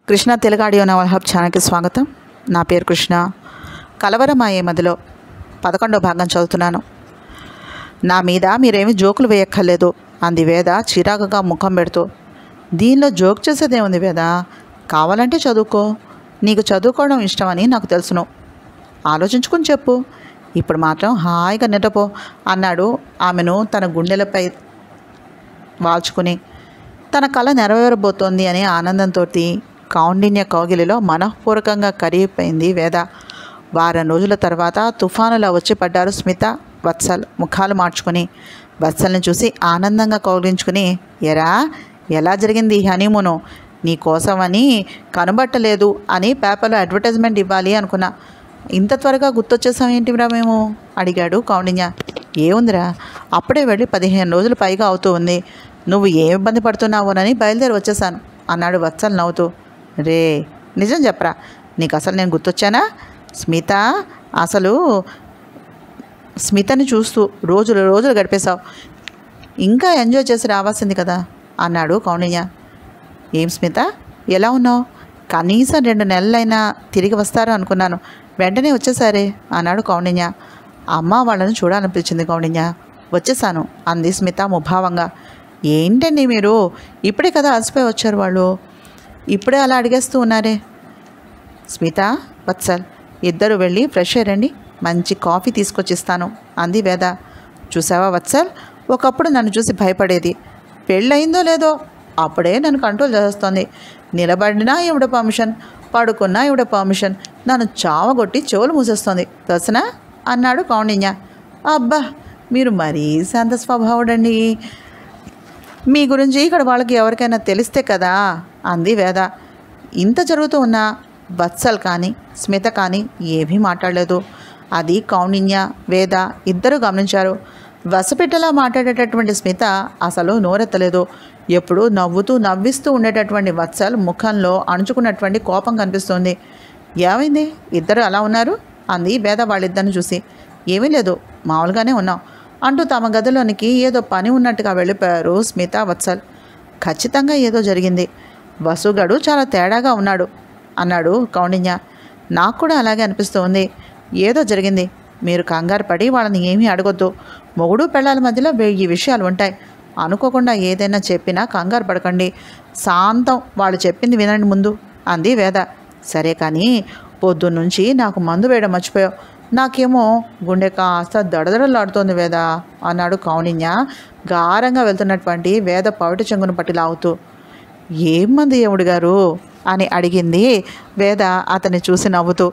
Krishna Telugu audio novel hub ఛానల్కి స్వాగతం నా పేరు కృష్ణ కలవరమాయే మదిలో పదకొండో భాగం చదువుతున్నాను నా మీద మీరేమి జోకులు వేయక్కర్లేదు అంది వేద చిరాకుగా ముఖం పెడుతూ దీనిలో జోక్ చేసేదేముంది వేద కావాలంటే చదువుకో నీకు చదువుకోవడం ఇష్టమని నాకు తెలుసును ఆలోచించుకుని చెప్పు ఇప్పుడు మాత్రం హాయిగా నిద్రపో అన్నాడు ఆమెను తన గుండెలపై వాల్చుకుని తన కళ నెరవేరబోతోంది అనే ఆనందంతో కౌండిన్య కౌగిలిలో మనఃపూర్వకంగా కరిగిపోయింది వేద వారం రోజుల తర్వాత తుఫానులా వచ్చి పడ్డారు స్మిత వత్సల్ ముఖాలు మార్చుకుని వత్సల్ని చూసి ఆనందంగా కౌగిలించుకుని ఎరా ఎలా జరిగింది ఈ హనీమూను నీ కోసమని కనబట్టలేదు అని పేపర్లో అడ్వర్టైజ్మెంట్ ఇవ్వాలి అనుకున్నా ఇంత త్వరగా గుర్తొచ్చేసాం ఏంటిరా మేము అడిగాడు కౌండిన్య ఏముందిరా అప్పుడే వెళ్ళి పదిహేను రోజులు పైగా అవుతూ ఉంది నువ్వు ఏ ఇబ్బంది పడుతున్నావోనని బయలుదేరి వచ్చేసాను అన్నాడు వత్సల్ నవ్వుతూ రే నిజం చెప్పరా నీకు అసలు నేను గుర్తొచ్చానా స్మిత అసలు స్మితని చూస్తూ రోజులు రోజులు గడిపేశావు ఇంకా ఎంజాయ్ చేసి రావాల్సింది కదా అన్నాడు కౌండిన్య ఏం స్మిత ఎలా ఉన్నావు కనీసం రెండు నెలలైనా తిరిగి వస్తారు అనుకున్నాను వెంటనే వచ్చేసారే అన్నాడు కౌండిన్య అమ్మ వాళ్ళని చూడాలనిపించింది కౌండిన్య వచ్చేసాను అంది స్మిత ముభావంగా ఏంటండి మీరు ఇప్పుడే కదా అలసిపోయి వచ్చారు వాళ్ళు ఇప్పుడే అలా అడిగేస్తూ ఉన్నారే స్మిత వత్సల్ ఇద్దరు వెళ్ళి ఫ్రెష్ అయ్యండి మంచి కాఫీ తీసుకొచ్చిస్తాను అంది వేద చూసావా వత్సల్ ఒకప్పుడు నన్ను చూసి భయపడేది పెళ్ళయిందో లేదో అప్పుడే నన్ను కంట్రోల్ చేస్తుంది నిలబడినా ఇవిడ పర్మిషన్ పడుకున్నా ఇవిడ పర్మిషన్ నన్ను చావగొట్టి చెవులు మూసేస్తుంది తెలుసునా అన్నాడు కౌండిన్య అబ్బా మీరు మరీ శాంత స్వభావుడండి మీ గురించి ఇక్కడ వాళ్ళకి ఎవరికైనా తెలిస్తే కదా అంది వేద ఇంత జరుగుతూ ఉన్న వత్సల్ కానీ స్మిత కానీ ఏమీ మాట్లాడలేదు అది కౌండిన్య వేద ఇద్దరు గమనించారు వసపెట్టలా మాట్లాడేటటువంటి స్మిత అసలు నోరెత్తలేదు ఎప్పుడూ నవ్వుతూ నవ్విస్తూ ఉండేటటువంటి వత్సల్ ముఖంలో అణుచుకున్నటువంటి కోపం కనిపిస్తుంది ఏమైంది ఇద్దరు అలా ఉన్నారు అంది వేద వాళ్ళిద్దరిని చూసి ఏమీ లేదు మామూలుగానే ఉన్నాం అంటూ తమ గదిలోనికి ఏదో పని ఉన్నట్టుగా వెళ్ళిపోయారు స్మిత వత్సల్ ఖచ్చితంగా ఏదో జరిగింది వసుగడు చాలా తేడాగా ఉన్నాడు అన్నాడు కౌండిన్య నాకు కూడా అలాగే అనిపిస్తుంది ఏదో జరిగింది మీరు కంగారు పడి వాళ్ళని ఏమీ అడగొద్దు మొగుడు పెళ్ళాల మధ్యలో వెయ్యి విషయాలు ఉంటాయి అనుకోకుండా ఏదైనా చెప్పినా కంగారు పడకండి శాంతం వాళ్ళు చెప్పింది వినండి ముందు అంది వేద సరే కానీ పొద్దున్నుంచి నాకు మందు వేయడం మర్చిపోయావు నాకేమో గుండె కాస్త దడదడలాడుతోంది వేద అన్నాడు కౌనిన్య గారంగా వెళ్తున్నటువంటి వేద పవిట చెంగును పట్టి లాగుతూ ఏం మంది యముడు గారు అని అడిగింది వేద అతన్ని చూసి నవ్వుతూ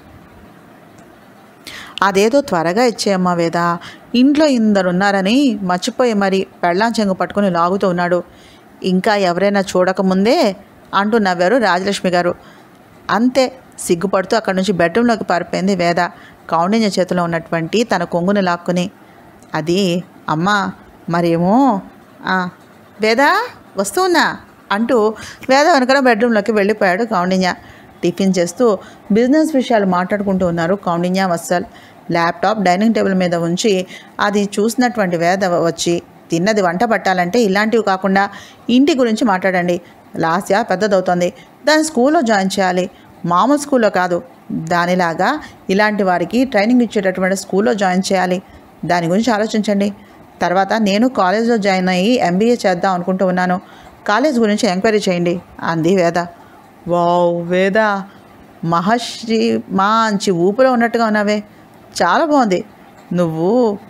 అదేదో త్వరగా ఇచ్చేయమ్మా వేద ఇంట్లో ఇందరున్నారని మర్చిపోయి మరి పెళ్ళాం చెంగు పట్టుకుని లాగుతూ ఉన్నాడు ఇంకా ఎవరైనా చూడకముందే అంటూ నవ్వారు రాజలక్ష్మి గారు అంతే సిగ్గుపడుతూ అక్కడి నుంచి బెడ్రూమ్లోకి పారిపోయింది వేద కౌండిన్య చేతిలో ఉన్నటువంటి తన కొంగుని లాక్కుని అది అమ్మా మరేమో "ఆ, వేద వస్తున్నా అంటూ వేద వెనకన బెడ్రూమ్లోకి వెళ్ళిపోయాడు కౌండిన్య టిఫిన్ చేస్తూ బిజినెస్ విషయాలు మాట్లాడుకుంటూ ఉన్నారు Koundinya Vatsal laptop dining table మీద ఉంచి అది చూసినటువంటి వేద వచ్చి తిన్నది వంట పట్టాలంటే ఇలాంటివి కాకుండా ఇంటి గురించి మాట్లాడండి లాస్య పెద్దదవుతుంది దాన్ని స్కూల్లో జాయిన్ చేయాలి మామూలు స్కూల్లో కాదు దానిలాగా ఇలాంటి వారికి ట్రైనింగ్ ఇచ్చేటటువంటి స్కూల్లో జాయిన్ చేయాలి దాని గురించి ఆలోచించండి తర్వాత నేను కాలేజ్లో జాయిన్ అయ్యి ఎంబీఏ చేద్దాం అనుకుంటూ ఉన్నాను కాలేజ్ గురించి ఎంక్వైరీ చేయండి అంది వేద వావ్ వేద మహర్షి మంచి ఊపిలో ఉన్నట్టుగా ఉన్నావే చాలా బాగుంది నువ్వు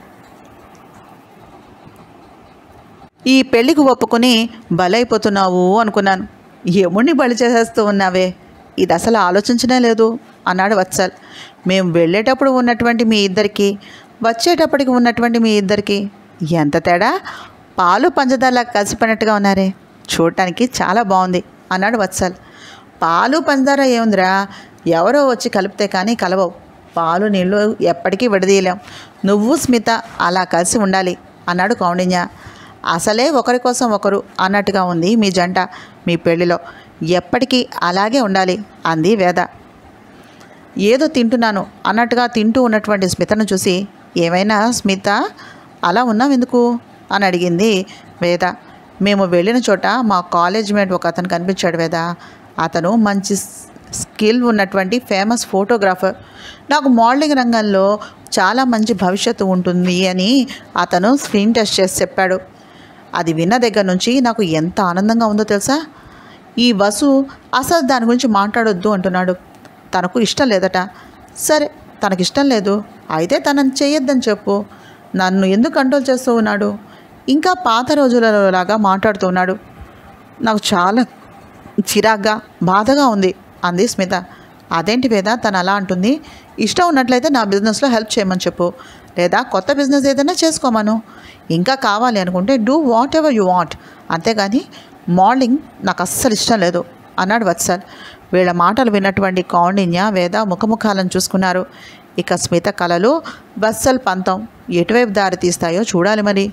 ఈ పెళ్ళికి ఒప్పుకుని బలైపోతున్నావు అనుకున్నాను యముడిని బలి చేసేస్తూ ఉన్నావే ఇది అసలు ఆలోచించనే లేదు అన్నాడు వత్సల్ మేము వెళ్ళేటప్పుడు ఉన్నటువంటి మీ ఇద్దరికి వచ్చేటప్పటికి ఉన్నటువంటి మీ ఇద్దరికి ఎంత తేడా పాలు పంచదారలా కలిసిపోయినట్టుగా ఉన్నారే చూడటానికి చాలా బాగుంది అన్నాడు వత్సల్ పాలు పంచదార ఏముందిరా ఎవరో వచ్చి కలిపితే కానీ కలవవు పాలు నీళ్ళు ఎప్పటికీ విడదీయలేం నువ్వు స్మిత అలా కలిసి ఉండాలి అన్నాడు కౌండిన్య అసలే ఒకరి కోసం ఒకరు అన్నట్టుగా ఉంది మీ జంట మీ పెళ్లిలో ఎప్పటికీ అలాగే ఉండాలి అంది వేద ఏదో తింటున్నాను అన్నట్టుగా తింటూ ఉన్నటువంటి స్మితను చూసి ఏమైనా స్మిత అలా ఉన్నాం ఎందుకు అని అడిగింది వేద మేము వెళ్ళిన చోట మా కాలేజ్ మేట్ ఒక అతను కనిపించాడు వేద అతను మంచి స్కిల్ ఉన్నటువంటి ఫేమస్ ఫోటోగ్రాఫర్ నాకు మోడలింగ్ రంగంలో చాలా మంచి భవిష్యత్తు ఉంటుంది అని అతను స్క్రీన్ టెస్ట్ చేసి చెప్పాడు అది విన్న దగ్గర నుంచి నాకు ఎంత ఆనందంగా ఉందో తెలుసా ఈ వసు అసలు దాని గురించి మాట్లాడొద్దు అంటున్నాడు తనకు ఇష్టం లేదట సరే తనకి ఇష్టం లేదు అయితే తనని చేయొద్దని చెప్పు నన్ను ఎందుకు కంట్రోల్ చేస్తూ ఉన్నాడు ఇంకా పాత రోజులలో లాగా మాట్లాడుతూ ఉన్నాడు నాకు చాలా చిరాగ్గా బాధగా ఉంది అంది స్మిత అదేంటి వేద తను అలా అంటుంది ఇష్టం ఉన్నట్లయితే నా బిజినెస్లో హెల్ప్ చేయమని చెప్పు లేదా కొత్త బిజినెస్ ఏదైనా చేసుకోమను ఇంకా కావాలి అనుకుంటే do whatever you want అంతేగాని మోడలింగ్ నాకు అస్సలు ఇష్టం లేదు అన్నాడు వత్సల్ వీళ్ళ మాటలు విన్నటువంటి కౌండిన్య వేద ముఖముఖాలను చూసుకున్నారు ఇక స్మిత కళలు వత్సల్ పంతం ఎటువైపు దారి తీస్తాయో చూడాలి మరి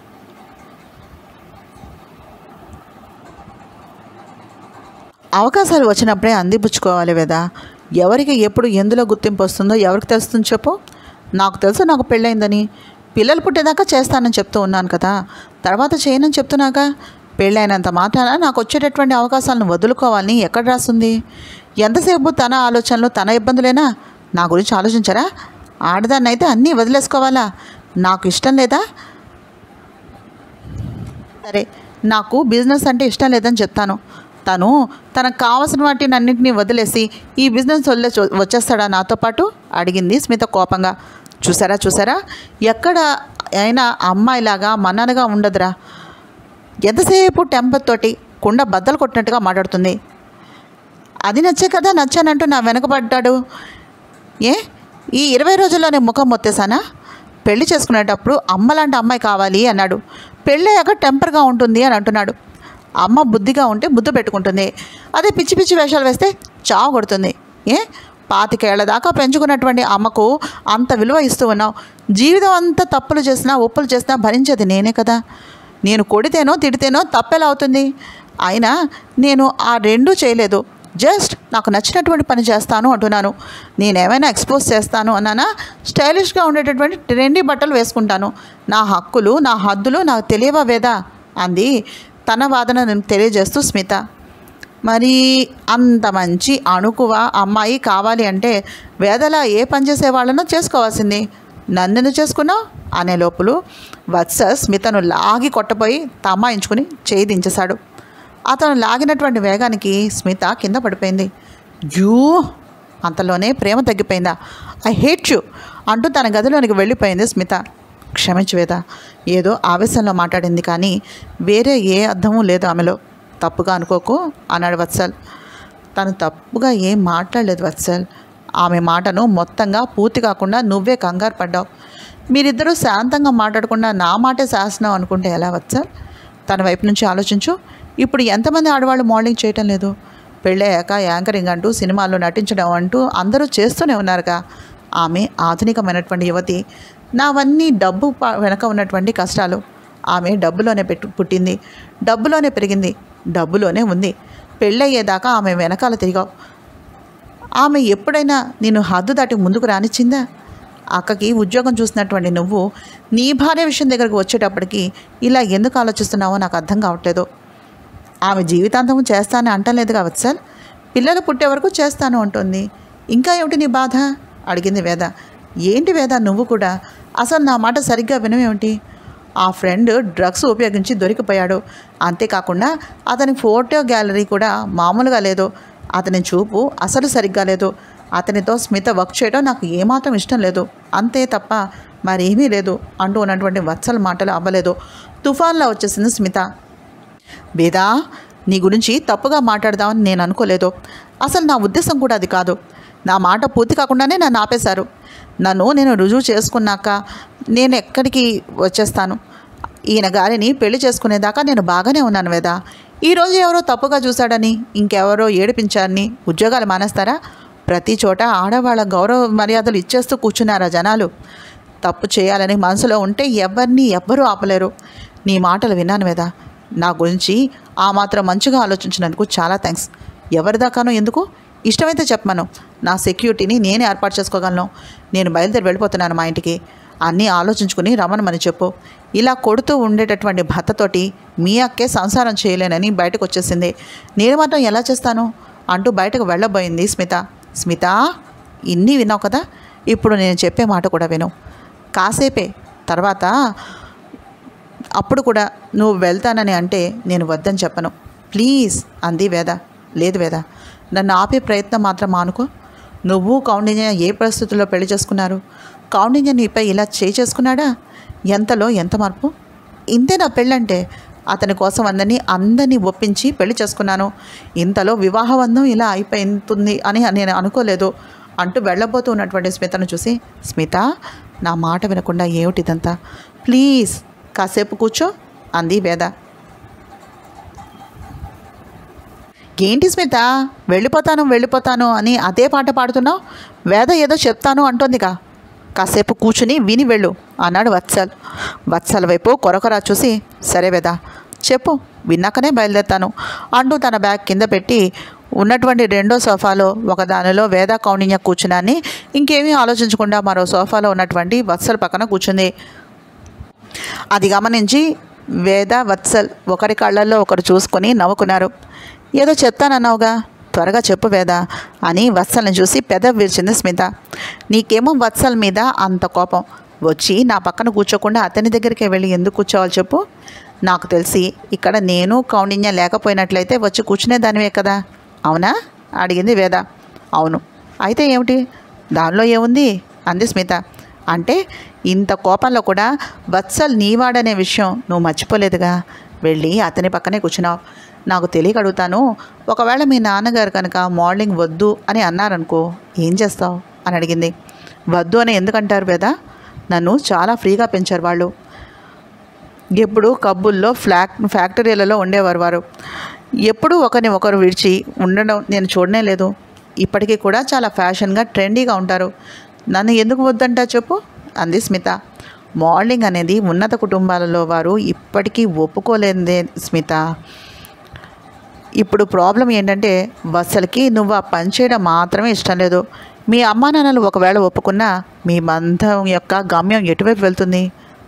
అవకాశాలు వచ్చినప్పుడే అందిపుచ్చుకోవాలి వేదా ఎవరికి ఎప్పుడు ఎందులో గుర్తింపు వస్తుందో ఎవరికి తెలుస్తుంది చెప్పు నాకు తెలుసు నాకు పెళ్ళైందని పిల్లలు పుట్టేదాకా చేస్తానని చెప్తూ ఉన్నాను కదా తర్వాత చేయనని చెప్తున్నాగా పెళ్ళైనంత మాత్రాన నాకు వచ్చేటటువంటి అవకాశాలను వదులుకోవాలని ఎక్కడ రాస్తుంది ఎంతసేపు తన ఆలోచనలు తన ఇబ్బందులేనా నా గురించి ఆలోచించరా ఆడదాన్ని అయితే అన్నీ వదిలేసుకోవాలా నాకు ఇష్టం లేదా సరే నాకు బిజినెస్ అంటే ఇష్టం లేదని చెప్తాను తను తనకు కావాల్సిన వాటిని అన్నింటినీ వదిలేసి ఈ బిజినెస్ వదిలే వచ్చేస్తాడా నాతో పాటు అడిగింది స్మిత కోపంగా చూసారా చూసారా ఎక్కడ అయినా అమ్మాయిలాగా మన్ననగా ఉండదురా ఎంతసేపు టెంపర్ తోటి కుండ బద్దలు కొట్టినట్టుగా మాట్లాడుతుంది అది నచ్చే కదా నచ్చానంటూ నా వెనకబడ్డాడు ఏ ఈ ఇరవై రోజుల్లోనే ముఖం మొత్తేసానా పెళ్లి చేసుకునేటప్పుడు అమ్మలాంటి అమ్మాయి కావాలి అన్నాడు పెళ్ళయ్యాక టెంపర్గా ఉంటుంది అని అంటున్నాడు అమ్మ బుద్ధిగా ఉంటే ముద్దు పెట్టుకుంటుంది అదే పిచ్చి పిచ్చి వేషాలు వేస్తే చావు కొడుతుంది ఏ పాతికేళ్ల దాకా పెంచుకున్నటువంటి అమ్మకు అంత విలువ ఇస్తూ ఉన్నావు జీవితం అంతా తప్పులు చేసినా ఒప్పులు చేసినా భరించేది నేనే కదా నేను కొడితేనో తిడితేనో తప్పెలా అవుతుంది అయినా నేను ఆ రెండూ చేయలేదు జస్ట్ నాకు నచ్చినటువంటి పని చేస్తాను అంటున్నాను నేనేమైనా ఎక్స్పోజ్ చేస్తాను అన్నానా స్టైలిష్గా ఉండేటటువంటి ట్రెండీ బట్టలు వేసుకుంటాను నా హక్కులు నా హద్దులు నాకు తెలియవా వేదా అంది తన వాదనను తెలియజేస్తూ స్మిత మరి అంత మంచి అణుకువ అమ్మాయి కావాలి అంటే వేదలా ఏ పని చేసే వాళ్ళనో చేసుకోవాల్సింది నన్నెందుకు చేసుకున్నావు అనే లోపులు వత్స స్మితను లాగి కొట్టపోయి తమాయించుకుని చేయి దించేశాడు అతను లాగినటువంటి వేగానికి స్మిత కింద పడిపోయింది యూ అంతలోనే ప్రేమ తగ్గిపోయిందా ఐ హేట్ యూ అంటూ తన గదిలోనికి వెళ్ళిపోయింది స్మిత క్షమించు వేద ఏదో ఆవేశంలో మాట్లాడింది కానీ వేరే ఏ అర్థమూ లేదు ఆమెలో తప్పుగా అనుకోకు అన్నాడు వత్సల్ తను తప్పుగా ఏం మాట్లాడలేదు వత్సల్ ఆమె మాటను మొత్తంగా పూర్తి కాకుండా నువ్వే కంగారు పడ్డావు మీరిద్దరూ శాంతంగా మాట్లాడకుండా నా మాటే శాసనం అనుకుంటే ఎలా వత్సల్ తన వైపు నుంచి ఆలోచించు ఇప్పుడు ఎంతమంది ఆడవాళ్ళు మోడలింగ్ చేయటం లేదు పెళ్ళయ్యాక యాంకరింగ్ అంటూ సినిమాల్లో నటించడం అంటూ అందరూ చేస్తూనే ఉన్నారుగా ఆమె ఆధునికమైనటువంటి యువతి నావన్నీ డబ్బు ప- వెనక ఉన్నటువంటి కష్టాలు ఆమె డబ్బులోనే పెట్టు పుట్టింది డబ్బులోనే పెరిగింది డబ్బులోనే ఉంది పెళ్ళయ్యేదాకా ఆమె వెనకాల తిరిగావు ఆమె ఎప్పుడైనా నేను హద్దు దాటి ముందుకు రానిచ్చిందా అక్కకి ఉద్యోగం చూసినటువంటి నువ్వు నీ భార్య విషయం దగ్గరకు వచ్చేటప్పటికి ఇలా ఎందుకు ఆలోచిస్తున్నావో నాకు అర్థం కావట్లేదు ఆమె జీవితాంతం చేస్తానని అంటలేదుగా వత్సల్ పిల్లలు పుట్టే వరకు చేస్తాను అంటుంది ఇంకా ఏమిటి నీ బాధ అడిగింది వేద ఏంటి వేద నువ్వు కూడా అసలు నా మాట సరిగ్గా వినవేమిటి ఆ ఫ్రెండ్ డ్రగ్స్ ఉపయోగించి దొరికిపోయాడు అంతేకాకుండా అతని ఫోటో గ్యాలరీ కూడా మామూలుగా లేదు అతని చూపు అసలు సరిగ్గా లేదు అతనితో స్మిత వర్క్ చేయడం నాకు ఏమాత్రం ఇష్టం లేదు అంతే తప్ప మరేమీ లేదు అంటూ ఉన్నటువంటి వత్సల మాటలు అవ్వలేదు తుఫాన్లో వచ్చేసింది స్మిత వేదా నీ గురించి తప్పుగా మాట్లాడదామని నేను అనుకోలేదు అసలు నా ఉద్దేశం కూడా అది కాదు నా మాట పూర్తి కాకుండానే నన్ను ఆపేశారు నన్ను నేను రుజువు చేసుకున్నాక నేను ఎక్కడికి వచ్చేస్తాను ఈయన గారిని పెళ్లి చేసుకునేదాకా నేను బాగానే ఉన్నాను వేదా ఈరోజు ఎవరో తప్పుగా చూశాడని ఇంకెవరో ఏడిపించారని ఉద్యోగాలు మానేస్తారా ప్రతి చోట ఆడవాళ్ళ గౌరవ మర్యాదలు ఇచ్చేస్తూ కూర్చున్నారా జనాలు తప్పు చేయాలని మనసులో ఉంటే ఎవరిని ఎవ్వరూ ఆపలేరు నీ మాటలు విన్నాను వేదా నా గురించి ఆ మాత్రం మంచిగా ఆలోచించినందుకు చాలా థ్యాంక్స్ ఎవరిదాకానో ఎందుకు ఇష్టమైతే చెప్పమను నా సెక్యూరిటీని నేనే ఏర్పాటు చేసుకోగలను నేను బయలుదేరి వెళ్ళిపోతున్నాను మా ఇంటికి అన్నీ ఆలోచించుకుని రమ్మనమని చెప్పు ఇలా కొడుతూ ఉండేటటువంటి భర్తతోటి మీ అక్కే సంసారం చేయలేనని బయటకు వచ్చేసింది నేను మాత్రం ఎలా చేస్తాను అంటూ బయటకు వెళ్ళబోయింది స్మిత స్మిత ఇన్ని విన్నావు కదా ఇప్పుడు నేను చెప్పే మాట కూడా విను కాసేపే తర్వాత అప్పుడు కూడా నువ్వు వెళ్తానని అంటే నేను వద్దని చెప్పను ప్లీజ్ అంది వేద లేదు వేద నన్ను ఆపే ప్రయత్నం మాత్రం మానుకో నువ్వు కౌండిన్య ఏ పరిస్థితుల్లో పెళ్లి చేసుకున్నారు కౌండిన్య నీపై ఇలా చేయి చేసుకున్నాడా ఎంతలో ఎంత మార్పు ఇంతే నా పెళ్ళంటే అతని కోసం అందరినీ అందరినీ ఒప్పించి పెళ్లి చేసుకున్నాను ఇంతలో వివాహబంధం ఇలా అయిపోతుంది అని నేను అనుకోలేదు అంటూ వెళ్ళబోతూ ఉన్నటువంటి స్మితను చూసి స్మిత నా మాట వినకుండా ఏమిటిదంతా ప్లీజ్ కాసేపు కూర్చో అంది వేద ఏంటి స్మిత వెళ్ళిపోతాను వెళ్ళిపోతాను అని అదే పాట పాడుతున్నావు వేద ఏదో చెప్తాను అంటోందిగా కాసేపు కూర్చుని విని వెళ్ళు అన్నాడు వత్సల్ వత్సల వైపు కొరకొరా చూసి సరే వేద చెప్పు విన్నాకనే బయలుదేరుతాను అంటూ తన బ్యాగ్ కింద పెట్టి ఉన్నటువంటి రెండో సోఫాలో ఒక దానిలో వేద కౌండిన్య కూర్చున్నాన్ని ఇంకేమీ ఆలోచించకుండా మరో సోఫాలో ఉన్నటువంటి వత్సల్ పక్కన కూర్చుంది అది గమనించి వేద వత్సల్ ఒకరి కళ్ళల్లో ఒకరు చూసుకొని నవ్వుకున్నారు ఏదో చెప్తానన్నావుగా త్వరగా చెప్పు వేద అని వత్సల్ని చూసి పెద విరిచింది స్మిత నీకేమో వత్సల్ మీద అంత కోపం వచ్చి నా పక్కన కూర్చోకుండా అతని దగ్గరికి వెళ్ళి ఎందుకు కూర్చోవాలి చెప్పు నాకు తెలిసి ఇక్కడ నేను కౌండిన్య లేకపోయినట్లయితే వచ్చి కూర్చునే దానివే కదా అవునా అడిగింది వేద అవును అయితే ఏమిటి దానిలో ఏముంది అంది స్మిత అంటే ఇంత కోపంలో కూడా వత్సల్ నీవాడనే విషయం నువ్వు మర్చిపోలేదుగా వెళ్ళి అతని పక్కనే కూర్చున్నావు నాకు తెలియక అడుగుతాను ఒకవేళ మీ నాన్నగారు కనుక మోడలింగ్ వద్దు అని అన్నారనుకో ఏం చేస్తావు అని అడిగింది వద్దు అని ఎందుకంటారు వేదా నన్ను చాలా ఫ్రీగా పెంచారు వాళ్ళు ఎప్పుడు కబ్బుల్లో ఫ్లాక్ ఫ్యాక్టరీలలో ఉండేవారు వారు ఎప్పుడూ ఒకరిని ఒకరు విడిచి ఉండడం నేను చూడనే లేదు ఇప్పటికీ కూడా చాలా ఫ్యాషన్గా ట్రెండీగా ఉంటారు నన్ను ఎందుకు వద్దంటా చెప్పు అంది స్మిత మోడలింగ్ అనేది ఉన్నత కుటుంబాలలో వారు ఇప్పటికీ ఒప్పుకోలేదే స్మిత ఇప్పుడు ప్రాబ్లం ఏంటంటే వసలకి నువ్వు ఆ పని చేయడం మాత్రమే ఇష్టం లేదు మీ అమ్మా నాన్నలు ఒకవేళ ఒప్పుకున్నా మీ బంధం యొక్క గమ్యం ఎటువైపు వెళ్తుంది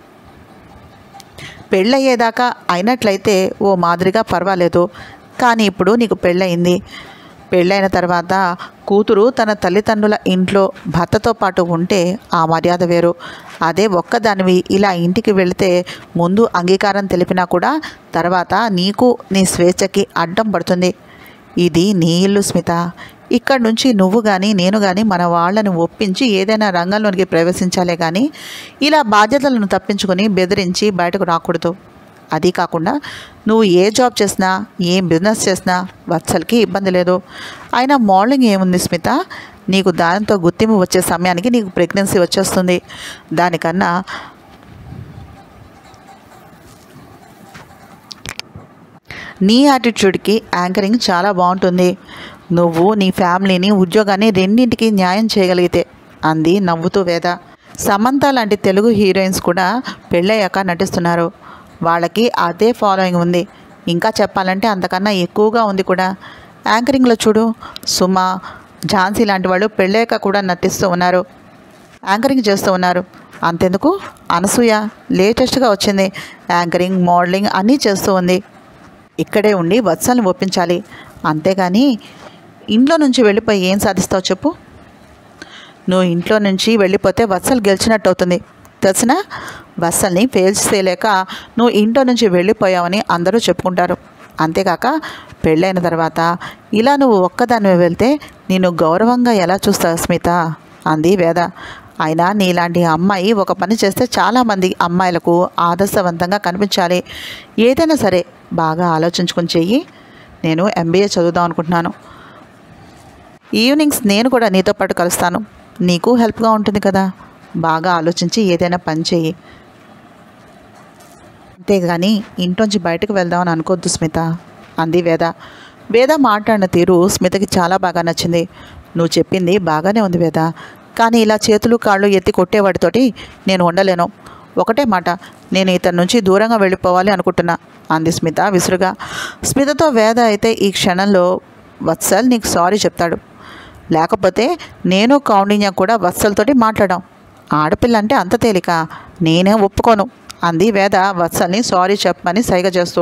పెళ్ళయ్యేదాకా అయినట్లయితే ఓ మాదిరిగా పర్వాలేదు కానీ ఇప్పుడు నీకు పెళ్ళయింది పెళ్ళైన తర్వాత కూతురు తన తల్లిదండ్రుల ఇంట్లో భర్తతో పాటు ఉంటే ఆ మర్యాద వేరు అదే ఒక్కదానివి ఇలా ఇంటికి వెళితే ముందు అంగీకారం తెలిపినా కూడా తర్వాత నీకు నీ స్వేచ్ఛకి అడ్డం పడుతుంది ఇది నీ ఇల్లు స్మిత ఇక్కడ నుంచి నువ్వు కానీ నేను కానీ మన వాళ్ళని ఒప్పించి ఏదైనా రంగంలోనికి ప్రవేశించాలే కానీ ఇలా బాధ్యతలను తప్పించుకొని బెదిరించి బయటకు రాకూడదు అది కాకుండా నువ్వు ఏ జాబ్ చేసినా ఏం బిజినెస్ చేసినా వత్సలకి ఇబ్బంది లేదు అయినా మోడలింగ్ ఏముంది స్మిత నీకు దానితో గుర్తింపు వచ్చే సమయానికి నీకు ప్రెగ్నెన్సీ వచ్చేస్తుంది దానికన్నా నీ యాటిట్యూడ్కి యాంకరింగ్ చాలా బాగుంటుంది నువ్వు నీ ఫ్యామిలీని ఉద్యోగాన్ని రెండింటికి న్యాయం చేయగలిగితే అంది నవ్వుతూ వేద సమంత లాంటి తెలుగు హీరోయిన్స్ కూడా పెళ్ళయ్యాక నటిస్తున్నారు వాళ్ళకి అదే ఫాలోయింగ్ ఉంది ఇంకా చెప్పాలంటే అంతకన్నా ఎక్కువగా ఉంది కూడా యాంకరింగ్లో చూడు సుమ ఝాన్సీ లాంటి వాళ్ళు పెళ్ళయ్యాక కూడా నటిస్తూ ఉన్నారు యాంకరింగ్ చేస్తూ ఉన్నారు అంతెందుకు అనసూయ లేటెస్ట్గా వచ్చింది యాంకరింగ్ మోడలింగ్ అన్నీ చేస్తూ ఉంది ఇక్కడే ఉండి వత్సల్ని ఒప్పించాలి అంతేగాని ఇంట్లో నుంచి వెళ్ళిపోయి ఏం సాధిస్తావు చెప్పు నువ్వు ఇంట్లో నుంచి వెళ్ళిపోతే వత్సల్ గెలిచినట్టు అవుతుంది తెలిసిన వత్సల్ని ఫెయిల్స్ చేయలేక నువ్వు ఇంట్లో నుంచి వెళ్ళిపోయావని అందరూ చెప్పుకుంటారు అంతేకాక పెళ్ళైన తర్వాత ఇలా నువ్వు ఒక్కదానివే వెళ్తే నేను గౌరవంగా ఎలా చూస్తావు స్మిత అంది వేద అయినా నీలాంటి అమ్మాయి ఒక పని చేస్తే చాలామంది అమ్మాయిలకు ఆదర్శవంతంగా కనిపించాలి ఏదైనా సరే బాగా ఆలోచించుకుని చెయ్యి నేను ఎంబీఏ చదువుదాం అనుకుంటున్నాను ఈవినింగ్స్ నేను కూడా నీతో పాటు కలుస్తాను నీకు హెల్ప్గా ఉంటుంది కదా బాగా ఆలోచించి ఏదైనా పని చెయ్యి అంతేగాని ఇంట్లోంచి బయటకు వెళ్దామని అనుకోవద్దు స్మిత అంది వేద వేద మాట్లాడిన తీరు స్మితకి చాలా బాగా నచ్చింది నువ్వు చెప్పింది బాగానే ఉంది వేద కానీ ఇలా చేతులు కాళ్ళు ఎత్తి కొట్టేవాడితోటి నేను ఉండలేను ఒకటే మాట నేను ఇతని నుంచి దూరంగా వెళ్ళిపోవాలి అనుకుంటున్నా అంది స్మిత విసురుగా స్మితతో వేద అయితే ఈ క్షణంలో వత్సల్ నీకు సారీ చెప్తాడు లేకపోతే నేను కౌండిన్య కూడా వత్సలతోటి మాట్లాడాం ఆడపిల్ల అంటే అంత తేలిక నేనే ఒప్పుకోను అంది వేద వత్సల్ని సారీ చెప్పమని సైగ చేస్తూ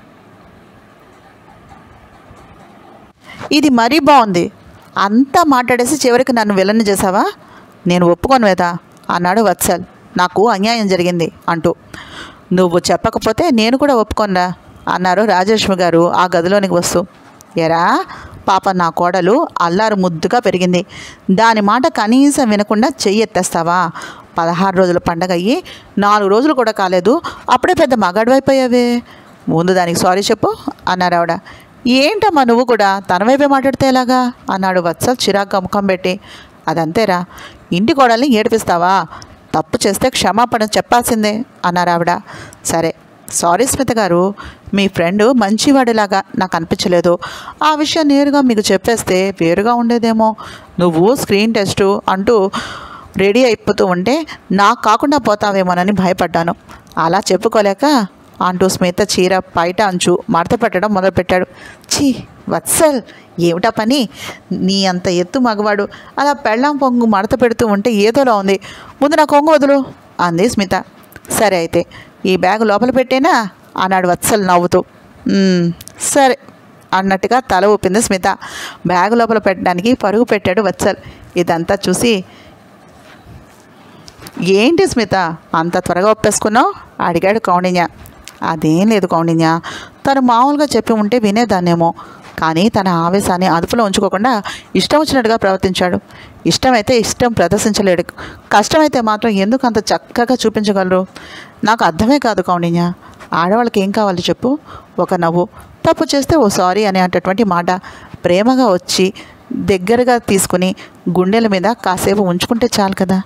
ఇది మరీ బాగుంది అంతా మాట్లాడేసి చివరికి నన్ను విలన్ చేసావా నేను ఒప్పుకోను వేద అన్నాడు వత్సల్ నాకు అన్యాయం జరిగింది అంటూ నువ్వు చెప్పకపోతే నేను కూడా ఒప్పుకోనరా అన్నారు రాజలక్ష్మి గారు ఆ గదిలోనికి వస్తూ ఎరా పాప నా కోడలు అల్లారు ముద్దుగా పెరిగింది దాని మాట కనీసం వినకుండా చెయ్యి ఎత్తేస్తావా పదహారు రోజుల పండగ అయ్యి నాలుగు రోజులు కూడా కాలేదు అప్పుడే పెద్ద మగాడివైపోయావే ముందు దానికి సారీ చెప్పు అన్నారు ఆవిడ ఏంటమ్మా నువ్వు కూడా తన వైపే మాట్లాడితే ఎలాగా అన్నాడు వత్సల్ చిరాగ్గా ముఖం పెట్టి అదంతేరా ఇంటి కోడల్ని ఏడిపిస్తావా తప్పు చేస్తే క్షమాపణ చెప్పాల్సిందే అన్నారు ఆవిడ సరే సారీ స్మిత గారు మీ ఫ్రెండ్ మంచివాడిలాగా నాకు అనిపించలేదు ఆ విషయం నేరుగా మీకు చెప్పేస్తే వేరుగా ఉండేదేమో నువ్వు స్క్రీన్ టెస్ట్ అంటూ రెడీ అయిపోతూ ఉంటే నాకు కాకుండా పోతావేమోనని భయపడ్డాను అలా చెప్పుకోలేక అంటూ స్మిత చీర బయట అంచు మడత పెట్టడం మొదలుపెట్టాడు ఛీ వత్సల్ ఏమిటా పని నీ అంత ఎత్తు మగవాడు అలా పెళ్ళాం పొంగు మడత పెడుతూ ఉంటే ఏదోలా ఉంది ముందు నా కొంగు వదులు అంది స్మిత సరే అయితే ఈ బ్యాగ్ లోపల పెట్టేనా అన్నాడు వత్సల్ నవ్వుతూ "మ్మ్, సరే అన్నట్టుగా తల ఊపింది స్మిత బ్యాగ్ లోపల పెట్టడానికి పరుగు పెట్టాడు వత్సల్ ఇదంతా చూసి ఏంటి స్మిత అంత త్వరగా ఒప్పేసుకున్నావు అడిగాడు కౌండిన్య అదేం లేదు కౌండిన్య తను మామూలుగా చెప్పి ఉంటే వినేదాన్నేమో కానీ తన ఆవేశాన్ని అదుపులో ఉంచుకోకుండా ఇష్టం వచ్చినట్టుగా ప్రవర్తించాడు ఇష్టమైతే ఇష్టం ప్రదర్శించలేడు కష్టమైతే మాత్రం ఎందుకు అంత చక్కగా చూపించగలరు నాకు అర్థమే కాదు కౌండిన్య ఆడవాళ్ళకి ఏం కావాలి చెప్పు ఒక నవ్వు తప్పు చేస్తే ఓ సారీ అనేటటువంటి మాట ప్రేమగా వచ్చి దగ్గరగా తీసుకుని గుండెల మీద కాసేపు ఉంచుకుంటే చాలు కదా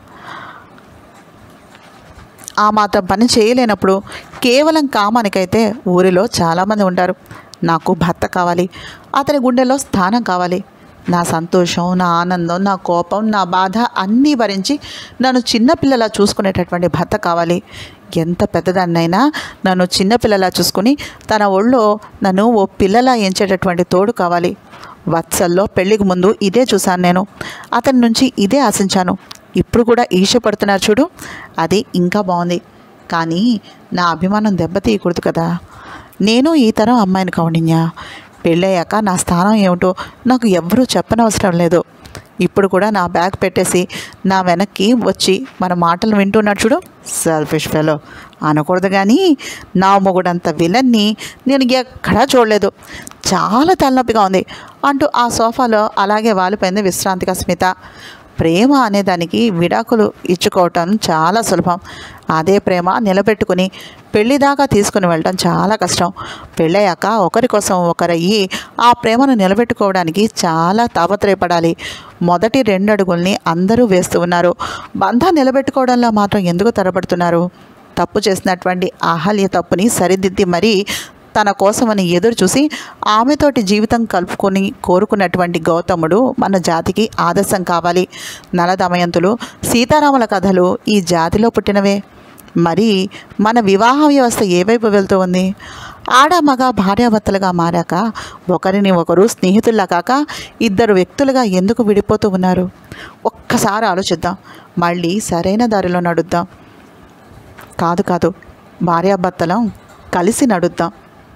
ఆ మాత్రం పని చేయలేనప్పుడు కేవలం కామానికైతే ఊరిలో చాలామంది ఉంటారు నాకు భర్త కావాలి అతని గుండెలో స్థానం కావాలి నా సంతోషం నా ఆనందం నా కోపం నా బాధ అన్నీ భరించి నన్ను చిన్నపిల్లలా చూసుకునేటటువంటి భర్త కావాలి ఎంత పెద్దదాన్నైనా నన్ను చిన్నపిల్లలా చూసుకుని తన ఒళ్ళో నన్ను ఓ పిల్లలా ఎంచేటటువంటి తోడు కావాలి వత్సల్లో పెళ్లికి ముందు ఇదే చూశాను నేను అతని నుంచి ఇదే ఆశించాను ఇప్పుడు కూడా ఈర్ష్యపడుతున్నారు చూడు అది ఇంకా బాగుంది కానీ నా అభిమానం దెబ్బతీయకూడదు కదా నేను ఈ తరం అమ్మాయిని కౌండిన్యా పెళ్ళయ్యాక నా స్థానం ఏమిటో నాకు ఎవ్వరూ చెప్పనవసరం లేదు ఇప్పుడు కూడా నా బ్యాగ్ పెట్టేసి నా వెనక్కి వచ్చి మన మాటలు వింటున్నాడు చూడు సెల్ఫిష్ ఫెలో అనకూడదు కానీ నా మొగుడంత విలన్ని నేను ఎక్కడా చూడలేదు చాలా తలనొప్పిగా ఉంది అంటూ ఆ సోఫాలో అలాగే వాలిపోయింది విశ్రాంతిగా స్మిత ప్రేమ అనేదానికి విడాకులు ఇచ్చుకోవటం చాలా సులభం అదే ప్రేమ నిలబెట్టుకుని పెళ్లి దాకా తీసుకుని వెళ్ళటం చాలా కష్టం పెళ్ళయ్యాక ఒకరి కోసం ఒకరయ్యి ఆ ప్రేమను నిలబెట్టుకోవడానికి చాలా తాపత్రయపడాలి మొదటి రెండు అడుగుల్ని అందరూ వేస్తూ ఉన్నారు బంధం నిలబెట్టుకోవడంలో మాత్రం ఎందుకు తరబడుతున్నారు తప్పు చేసినటువంటి అహల్య తప్పుని సరిదిద్ది మరీ తన కోసమని ఎదురు చూసి ఆమెతోటి జీవితం కలుపుకొని కోరుకున్నటువంటి గౌతముడు మన జాతికి ఆదర్శం కావాలి నలదమయంతులు సీతారాముల కథలు ఈ జాతిలో పుట్టినవే మరి మన వివాహ వ్యవస్థ ఏ వైపు వెళ్తూ ఉంది ఆడ మగ భార్యాభర్తలుగా మారాక ఒకరిని ఒకరు స్నేహితుల్లా కాక ఇద్దరు వ్యక్తులుగా ఎందుకు విడిపోతూ ఉన్నారు ఒక్కసారి ఆలోచిద్దాం మళ్ళీ సరైన దారిలో నడుద్దాం కాదు కాదు భార్యాభర్తలం కలిసి నడుద్దాం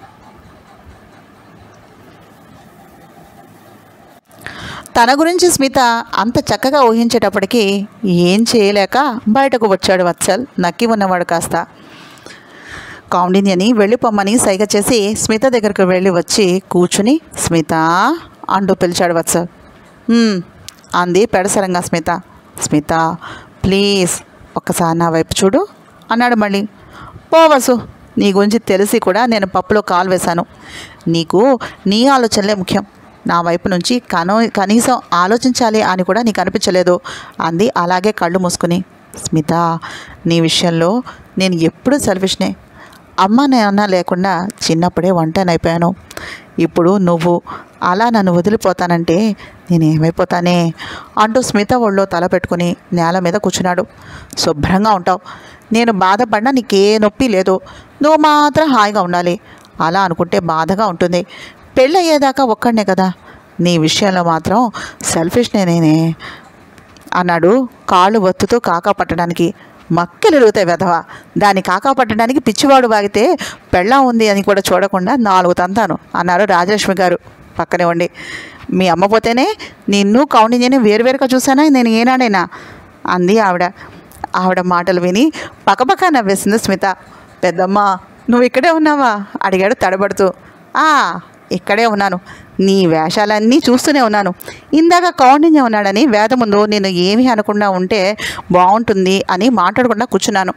తన గురించి స్మిత అంత చక్కగా ఊహించేటప్పటికీ ఏం చేయలేక బయటకు వచ్చాడు వత్సల్ నక్కి ఉన్నవాడు కాస్త కౌండిన్యని వెళ్ళిపోమ్మని సైగ చేసి స్మిత దగ్గరకు వెళ్ళి వచ్చి కూర్చుని స్మిత అంటూ పిలిచాడు వత్సల్ "హ్మ్," అంది పెడసరంగా స్మిత స్మిత ప్లీజ్ ఒక్కసారి నా వైపు చూడు అన్నాడు మళ్ళీ పోవసు నీ గురించి తెలిసి కూడా నేను పప్పులో కాలు వేశాను నీకు నీ ఆలోచనలే ముఖ్యం నా వైపు నుంచి కనో కనీసం ఆలోచించాలి అని కూడా నీకు అనిపించలేదు అంది అలాగే కళ్ళు మూసుకుని స్మిత నీ విషయంలో నేను ఎప్పుడూ సెల్ఫిష్నే అమ్మ నాన్న లేకుండా చిన్నప్పుడే ఒంటనైపోయాను ఇప్పుడు నువ్వు అలా నన్ను వదిలిపోతానంటే నేను ఏమైపోతానే అంటూ స్మిత ఒళ్ళో తల పెట్టుకుని నేల మీద కూర్చున్నాడు శుభ్రంగా ఉంటావు నేను బాధపడినా నీకే నొప్పి లేదు నువ్వు మాత్రం హాయిగా ఉండాలి అలా అనుకుంటే బాధగా ఉంటుంది పెళ్ళి అయ్యేదాకా ఒక్కడనే కదా నీ విషయంలో మాత్రం సెల్ఫిష్ నేనే అన్నాడు కాళ్ళు ఒత్తుతూ కాకా పట్టడానికి మక్కలు ఎరుగుతాయి వెధవా దాన్ని కాకా పట్టడానికి పిచ్చివాడు వాగితే పెళ్ళం ఉంది అని కూడా చూడకుండా నాలుగు తంతాను అన్నారు రాజలక్ష్మి గారు పక్కనే ఉండి మీ అమ్మ పోతేనే నిన్ను కౌండిన్యని వేరువేరుగా చూసానా నేను ఏనాడైనా అంది ఆవిడ ఆవిడ మాటలు విని పక్కపక్క నవ్వేసింది స్మిత పెద్దమ్మ నువ్వు ఇక్కడే ఉన్నావా అడిగాడు తడబడుతూ ఆ ఇక్కడే ఉన్నాను నీ వేషాలన్నీ చూస్తూనే ఉన్నాను ఇందాక కౌండిన్య ఉన్నాడని వేద ముందు నేను ఏమీ అనకుండా ఉంటే బాగుంటుంది అని మాట్లాడకుండా కూర్చున్నాను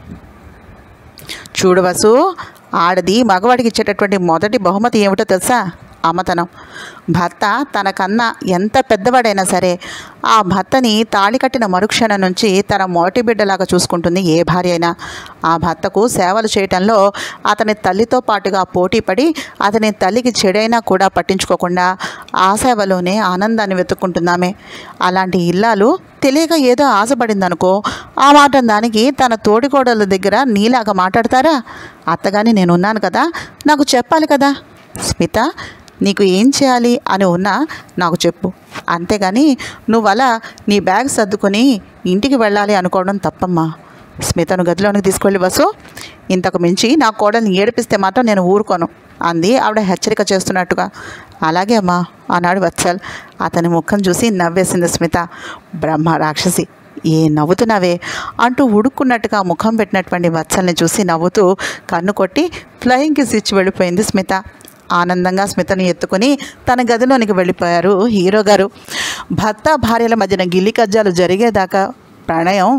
చూడు వసు ఆడది మగవాడికి ఇచ్చేటటువంటి మొదటి బహుమతి ఏమిటో తెలుసా అమ్మతనం భర్త తనకన్నా ఎంత పెద్దవాడైనా సరే ఆ భర్తని తాళి కట్టిన మరుక్షణం నుంచి తన మొదటి బిడ్డలాగా చూసుకుంటుంది ఏ భార్య అయినా ఆ భర్తకు సేవలు చేయటంలో అతని తల్లితో పాటుగా పోటీపడి అతని తల్లికి చెడైనా కూడా పట్టించుకోకుండా ఆ సేవలోనే ఆనందాన్ని వెతుక్కుంటున్నామే అలాంటి ఇల్లాలు తెలియక ఏదో ఆశపడిందనుకో ఆ మాట దానికి తన తోడికోడల దగ్గర నీలాగా మాట్లాడతారా అత్తగాని నేనున్నాను కదా నాకు చెప్పాలి కదా స్మిత నీకు ఏం చేయాలి అని ఉన్నా నాకు చెప్పు అంతేగాని నువ్వు అలా నీ బ్యాగ్ సర్దుకొని ఇంటికి వెళ్ళాలి అనుకోవడం తప్పమ్మా స్మితను గదిలోనికి తీసుకెళ్ళి బస్సు ఇంతకు మించి నా కోడల్ని ఏడిపిస్తే మాత్రం నేను ఊరుకోను అంది ఆవిడ హెచ్చరిక చేస్తున్నట్టుగా అలాగే అమ్మా అన్నాడు వత్సల్ అతని ముఖం చూసి నవ్వేసింది స్మిత బ్రహ్మ రాక్షసి ఏ నవ్వుతున్నావే అంటూ ఉడుక్కున్నట్టుగా ముఖం పెట్టినటువంటి వత్సల్ని చూసి నవ్వుతూ కన్ను కొట్టి ఫ్లయింగ్ కిస్ ఇచ్చి వెళ్ళిపోయింది స్మిత ఆనందంగా స్మితని ఎత్తుకుని తన గదిలోనికి వెళ్ళిపోయారు హీరో గారు భర్త భార్యల మధ్యన గిల్లి కజ్జాలు జరిగేదాకా ప్రణయం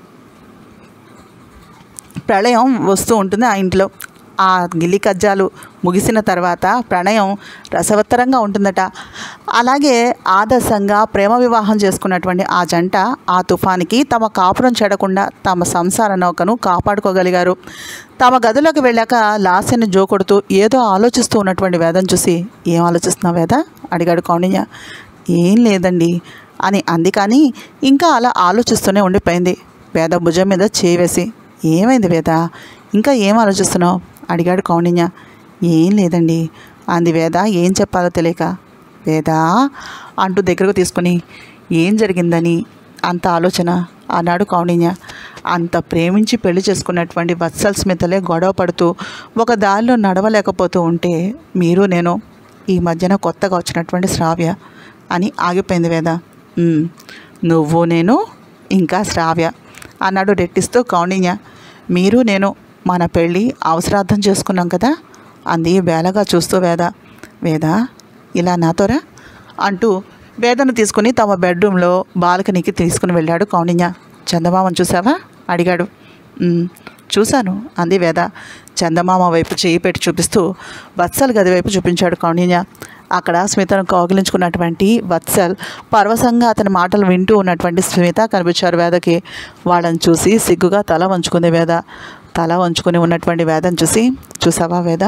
ప్రళయం వస్తూ ఉంటుంది ఆ ఇంట్లో ఆ గిల్లి కజ్జాలు ముగిసిన తర్వాత ప్రణయం రసవత్తరంగా ఉంటుందట అలాగే ఆదర్శంగా ప్రేమ వివాహం చేసుకున్నటువంటి ఆ జంట ఆ తుఫానికి తమ కాపురం చెడకుండా తమ సంసార నౌకను కాపాడుకోగలిగారు తమ గదిలోకి వెళ్ళాక లాస్యని జోకొడుతూ ఏదో ఆలోచిస్తూ ఉన్నటువంటి వేదం చూసి ఏం ఆలోచిస్తున్నావు వేద అడిగాడు కౌండిన్య ఏం లేదండి అని అంది కానీ ఇంకా అలా ఆలోచిస్తూనే ఉండిపోయింది వేద భుజం మీద చేవేసి ఏమైంది వేద ఇంకా ఏం ఆలోచిస్తున్నావు అడిగాడు కౌండిన్య ఏం లేదండి అంది వేద ఏం చెప్పాలో తెలియక వేద అంటూ దగ్గరకు తీసుకుని ఏం జరిగిందని అంత ఆలోచన అన్నాడు కౌండిన్య అంత ప్రేమించి పెళ్లి చేసుకున్నటువంటి వత్సల్ స్మితలే గొడవ పడుతూ ఒక దారిలో నడవలేకపోతూ ఉంటే మీరు నేను ఈ మధ్యన కొత్తగా వచ్చినటువంటి శ్రావ్య అని ఆగిపోయింది వేద "ఉమ్, నువ్వు నేను ఇంకా శ్రావ్య అన్నాడు రెట్టిస్తూ కౌండిన్య మీరు నేను మన పెళ్ళి అవసరార్థం చేసుకున్నాం కదా అంది వేలగా చూస్తూ వేద వేద ఇలా నాతోరా అంటూ వేదను తీసుకుని తమ బెడ్రూమ్లో బాల్కనీకి తీసుకుని వెళ్ళాడు కౌండిన్య చందమామను చూసావా అడిగాడు "ఉమ్, చూశాను అంది వేద చందమామ వైపు చేయి పెట్టి చూపిస్తూ వత్సల్ గది వైపు చూపించాడు కౌండిన్య అక్కడ స్మితను కౌగిలించుకున్నటువంటి వత్సల్ పరవశంగా అతని మాటలు వింటూ ఉన్నటువంటి స్మిత కనిపించారు వేదకి వాళ్ళని చూసి సిగ్గుగా తల వంచుకుంది వేద తల వంచుకొని ఉన్నటువంటి వేదను చూసి చూసావా వేద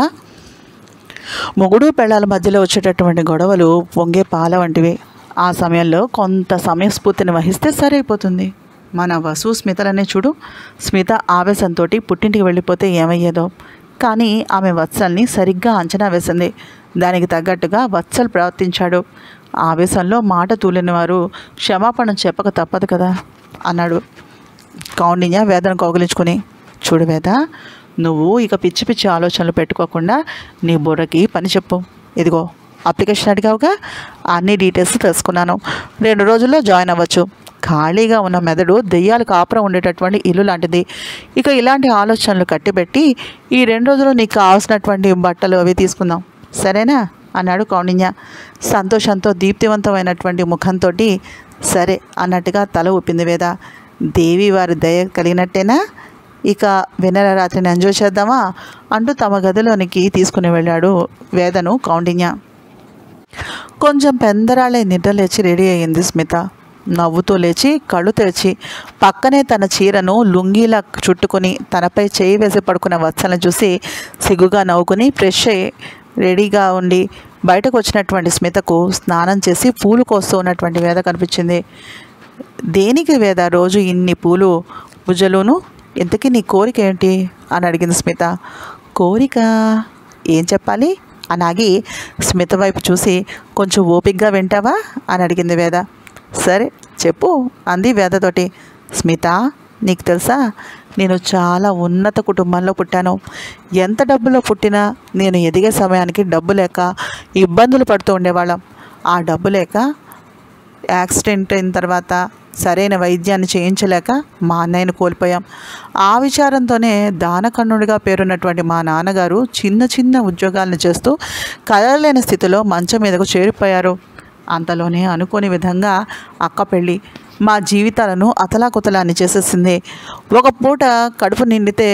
మొగుడు పెళ్ళాల మధ్యలో వచ్చేటటువంటి గొడవలు పొంగే పాల వంటివి ఆ సమయంలో కొంత సమయస్ఫూర్తిని వహిస్తే సరైపోతుంది మన వసు స్మితలనే చూడు స్మిత ఆవేశంతో పుట్టింటికి వెళ్ళిపోతే ఏమయ్యేదో కానీ ఆమె వత్సల్ని సరిగ్గా అంచనా వేసింది దానికి తగ్గట్టుగా వత్సల్ ప్రవర్తించాడు ఆవేశంలో మాట తూలిన వారు క్షమాపణ చెప్పక తప్పదు కదా అన్నాడు కౌండిన్య వేదన కౌగిలించుకుని చూడు వేద నువ్వు ఇక పిచ్చి పిచ్చి ఆలోచనలు పెట్టుకోకుండా నీ బుర్రకి పని చెప్పు ఇదిగో అప్లికేషన్ అడిగావుగా అన్ని డీటెయిల్స్ తెలుసుకున్నాను రెండు రోజుల్లో జాయిన్ అవ్వచ్చు ఖాళీగా ఉన్న మెదడు దెయ్యాలు కాపురం ఉండేటటువంటి ఇల్లు లాంటిది ఇక ఇలాంటి ఆలోచనలు కట్టిపెట్టి ఈ రెండు రోజులు నీకు కావాల్సినటువంటి బట్టలు అవి తీసుకుందాం సరేనా అన్నాడు కౌండిన్య సంతోషంతో దీప్తివంతమైనటువంటి ముఖంతో సరే అన్నట్టుగా తల ఊపింది వేద దేవి వారి దయ కలిగినట్టేనా ఇక వెన్నెల రాత్రిని ఎంజాయ్ చేద్దామా అంటూ తమ గదిలోనికి తీసుకుని వెళ్ళాడు వేదను కౌండిన్య కొంచెం పెందరాళే నిద్ర లేచి రెడీ అయ్యింది స్మిత నవ్వుతూ లేచి కళ్ళు తెరిచి పక్కనే తన చీరను లుంగీలా చుట్టుకొని తనపై చేయి వేసి పడుకున్న వత్సలను చూసి సిగ్గుగా నవ్వుకుని ఫ్రెష్ అయ్యి రెడీగా ఉండి బయటకు వచ్చినటువంటి స్మితకు స్నానం చేసి పూలు కోస్తూ ఉన్నటువంటి వేద కనిపించింది దేనికి వేద రోజు ఇన్ని పూలు పూజలును ఇంతకీ నీ కోరిక ఏంటి అని అడిగింది స్మిత కోరిక ఏం చెప్పాలి అని ఆగి స్మిత వైపు చూసి కొంచెం ఓపిగ్గా వింటావా అని అడిగింది వేద సరే చెప్పు అంది వేదతోటి స్మిత నీకు తెలుసా నేను చాలా ఉన్నత కుటుంబంలో పుట్టాను ఎంత డబ్బులో పుట్టినా నేను ఎదిగే సమయానికి డబ్బు లేక ఇబ్బందులు పడుతూ ఉండేవాళ్ళం ఆ డబ్బు లేక యాక్సిడెంట్ అయిన తర్వాత సరైన వైద్యాన్ని చేయించలేక మా అన్నయ్యను కోల్పోయాం ఆ విచారంతోనే దానకన్నుడిగా పేరున్నటువంటి మా నాన్నగారు చిన్న చిన్న ఉద్యోగాలను చేస్తూ కదలలేని స్థితిలో మంచం మీదకు చేరిపోయారు అంతలోనే అనుకోని విధంగా అక్క పెళ్ళి మా జీవితాలను అతలాకుతలాన్ని చేసేసింది ఒక పూట కడుపు నిండితే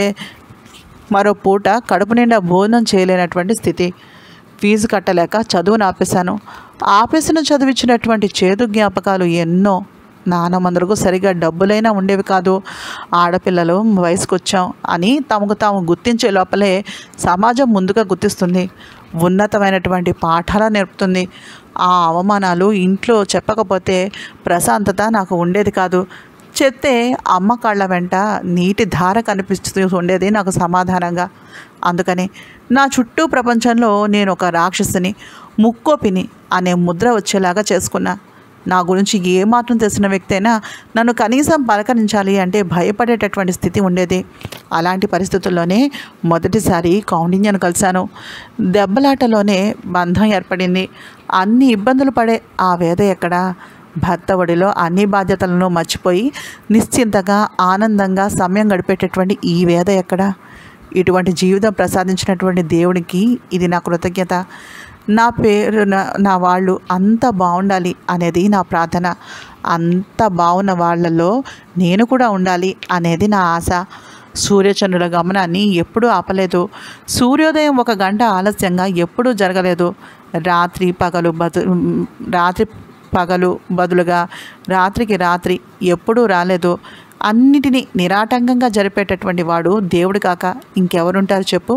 మరో పూట కడుపు నిండా భోజనం చేయలేనటువంటి స్థితి ఫీజు కట్టలేక చదువును ఆపేశాను ఆపేసిన చదివించినటువంటి చేదు జ్ఞాపకాలు ఎన్నో నానమందరకు సరిగా డబ్బులైనా ఉండేవి కాదు ఆడపిల్లలు వయసుకు వచ్చాం అని తమకు తాము గుర్తించే లోపలే సమాజం ముందుగా గుర్తిస్తుంది ఉన్నతమైనటువంటి పాఠాలు నేర్పుతుంది ఆ అవమానాలు ఇంట్లో చెప్పకపోతే ప్రశాంతత నాకు ఉండేది కాదు చెప్తే అమ్మ కళ్ళ వెంట నీటి ధార కనిపిస్తూ ఉండేది నాకు సమాధానంగా అందుకని నా చుట్టూ ప్రపంచంలో నేను ఒక రాక్షసిని ముక్కోపిని అనే ముద్ర వచ్చేలాగా చేసుకున్నా నా గురించి ఏమాత్రం తెలిసిన వ్యక్తి అయినా నన్ను కనీసం పలకరించాలి అంటే భయపడేటటువంటి స్థితి ఉండేది అలాంటి పరిస్థితుల్లోనే మొదటిసారి కౌండిన్యను కలిశాను దెబ్బలాటలోనే బంధం ఏర్పడింది అన్ని ఇబ్బందులు పడే ఆ వేద ఎక్కడా భర్త ఒడిలో అన్ని బాధ్యతలను మర్చిపోయి నిశ్చింతగా ఆనందంగా సమయం గడిపేటటువంటి ఈ వేద ఎక్కడ ఇటువంటి జీవితం ప్రసాదించినటువంటి దేవునికి ఇది నా కృతజ్ఞత నా పేరు నా- నా వాళ్ళు అంత బాగుండాలి అనేది నా ప్రార్థన అంత బాగున్న వాళ్ళలో నేను కూడా ఉండాలి అనేది నా ఆశ సూర్యచంద్రుల గమనాన్ని ఎప్పుడూ ఆపలేదు సూర్యోదయం ఒక గంట ఆలస్యంగా ఎప్పుడూ జరగలేదు రాత్రి పగలు బదు రాత్రి పగలు బదులుగా రాత్రికి రాత్రి ఎప్పుడూ రాలేదు అన్నిటినీ నిరాటంకంగా జరిపేటటువంటి వాడు దేవుడు కాక ఇంకెవరుంటారు చెప్పు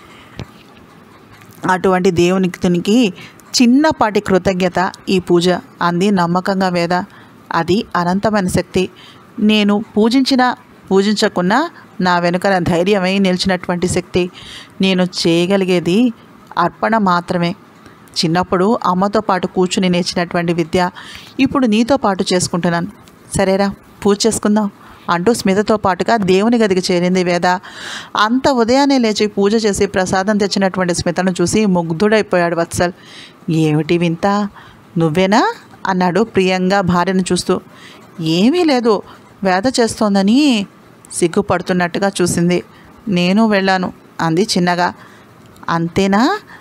అటువంటి దేవునికి చిన్నపాటి కృతజ్ఞత ఈ పూజ అంది నమ్మకంగా వేద అది అనంతమైన శక్తి నేను పూజించిన పూజించకున్నా నా వెనుకన ధైర్యమై నిలిచినటువంటి శక్తి నేను చేయగలిగేది అర్పణ మాత్రమే చిన్నప్పుడు అమ్మతో పాటు కూర్చుని నేర్చినటువంటి విద్య ఇప్పుడు నీతో పాటు చేసుకుంటున్నాను సరేరా పూజ చేసుకుందాం అంటూ స్మితతో పాటుగా దేవుని గదికి చేరింది వేద అంత ఉదయాన్నే లేచి పూజ చేసి ప్రసాదం తెచ్చినటువంటి స్మితను చూసి ముగ్ధుడైపోయాడు వత్సల్ ఏమిటి వింత నువ్వేనా అన్నాడు ప్రియంగా భార్యను చూస్తూ ఏమీ లేదు వేద చేస్తోందని సిగ్గుపడుతున్నట్టుగా చూసింది నేను వెళ్ళాను అంది చిన్నగా అంతేనా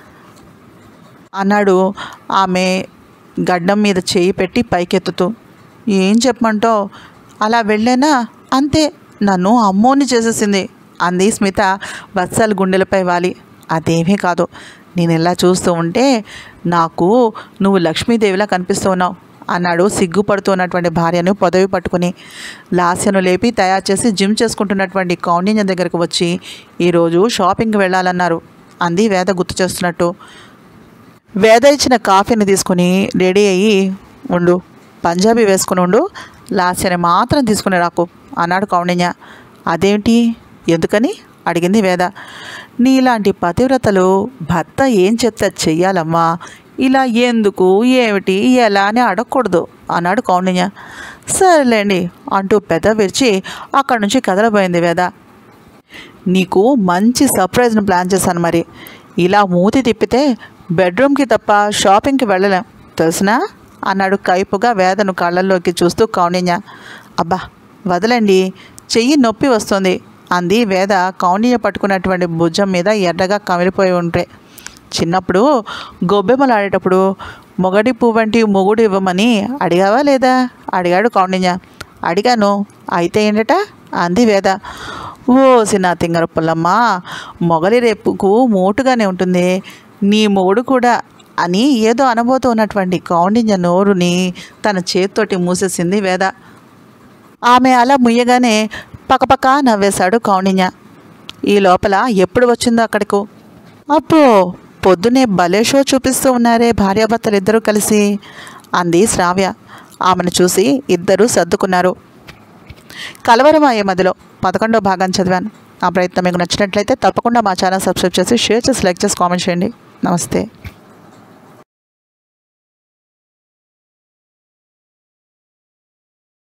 అన్నాడు ఆమె గడ్డం మీద చేయి పెట్టి పైకెత్తుతూ ఏం చెప్పమంటావు అలా వెళ్ళానా అంతే నన్ను అమ్మోని చేసేసింది అంది స్మిత వత్సల్ గుండెలపై వాలి అదేమీ కాదు నేను ఇలా చూస్తూ ఉంటే నాకు నువ్వు లక్ష్మీదేవిలా కనిపిస్తూ ఉన్నావు అన్నాడు సిగ్గుపడుతున్నటువంటి భార్యను పొదవి పట్టుకుని లాస్యను లేపి తయారు చేసి జిమ్ చేసుకుంటున్నటువంటి కౌండిన్య దగ్గరకు వచ్చి ఈరోజు షాపింగ్కి వెళ్ళాలన్నారు అంది వేద గుర్తు చేస్తున్నట్టు వేద ఇచ్చిన కాఫీని తీసుకుని రెడీ అయ్యి ఉండు పంజాబీ వేసుకుని ఉండు లాస్యని మాత్రం తీసుకుని రాకు అన్నాడు కౌండిన్య అదేంటి ఎందుకని అడిగింది వేద నీలాంటి పతివ్రతలు భర్త ఏం చెప్తే అది చెయ్యాలమ్మా ఇలా ఎందుకు ఏమిటి ఎలా అని అడగకూడదు అన్నాడు కౌండిన్య సరేలేండి అంటూ పెద్ద విరిచి అక్కడి నుంచి కదలబోయింది వేద నీకు మంచి సర్ప్రైజ్ను ప్లాన్ చేశాను మరి ఇలా మూతి తిప్పితే బెడ్రూమ్కి తప్ప షాపింగ్కి వెళ్ళలేం తెలుసునా అన్నాడు కైపుగా వేదను కళ్ళల్లోకి చూస్తూ కౌండిన్య అబ్బా వదలండి చెయ్యి నొప్పి వస్తుంది అంది వేద కౌండిన్య పట్టుకున్నటువంటి భుజం మీద ఎర్రగా కమిలిపోయి ఉంటే చిన్నప్పుడు గొబ్బెమ్మలు ఆడేటప్పుడు మొగడి పువ్వంటి మొగుడు ఇవ్వమని అడిగావా లేదా అడిగాడు కౌండిన్య అడిగాను అయితే ఏంటట అంది వేద ఓసి నా తింగర పుల్లమ్మ మొగలి రేపుకు మోటుగానే ఉంటుంది నీ మొగుడు కూడా అని ఏదో అనబోతూ ఉన్నటువంటి కౌండిన్య నోరుని తన చేత్తోటి మూసేసింది వేద ఆమె అలా ముయ్యగానే పకపక నవ్వేశాడు కౌండిన్య ఈ లోపల ఎప్పుడు వచ్చిందో అక్కడికు అబ్బో పొద్దునే భలే షో చూపిస్తూ ఉన్నారే భార్యాభర్తలు ఇద్దరూ కలిసి అంది శ్రావ్య ఆమెను చూసి ఇద్దరూ సర్దుకున్నారు కలవరం అయ్యే మధ్యలో పదకొండో భాగం చదివాను ఆ ప్రయత్నం మీకు నచ్చినట్లయితే తప్పకుండా మా ఛానల్ సబ్స్క్రైబ్ చేసి షేర్ చేసి లైక్ చేసి కామెంట్ చేయండి నమస్తే